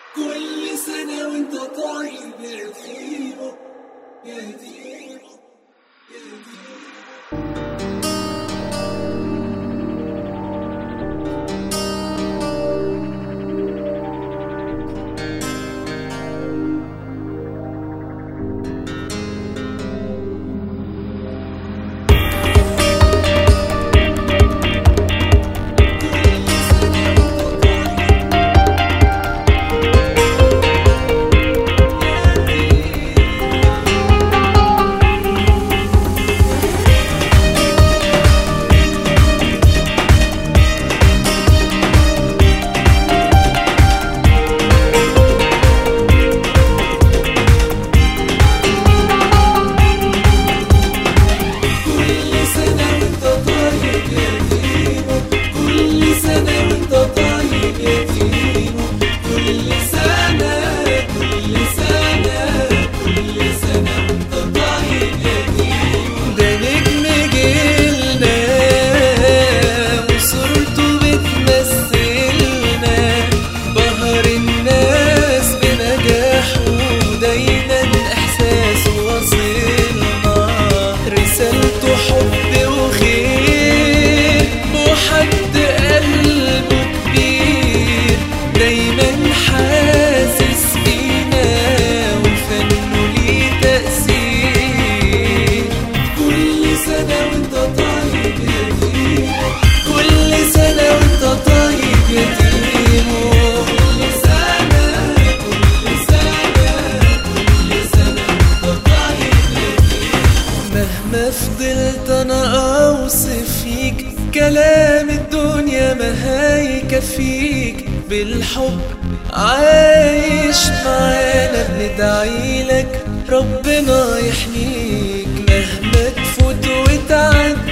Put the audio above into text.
كل سنة وانت طيب يا ديمو يا ديمو يا ديمو كل سنة وانت طيب يا ديمو كل سنة وانت طيب يا ديمو كل سنة كل سنة كل سنة وانت طيب يا ديمو ده نجم جيلنا وصورته بتمثلنا بهر الناس بنجاحه دايما احساسه واصلنا رسالته حب وخير وحد قلبه كبير دايما حاسس بينا وفنه ليه تأثير كل سنة وانت طيب يا ديمو كل سنة وانت طيب يا ديمو كل سنة كل سنة كل سنة وانت طيب يا ديمو مهما فضلت انا اوصف فيك كلام الدنيا ما هيكفيك بالحب عايش معانا بندعي لك ربنا يحميك مهما تفوت وتعدي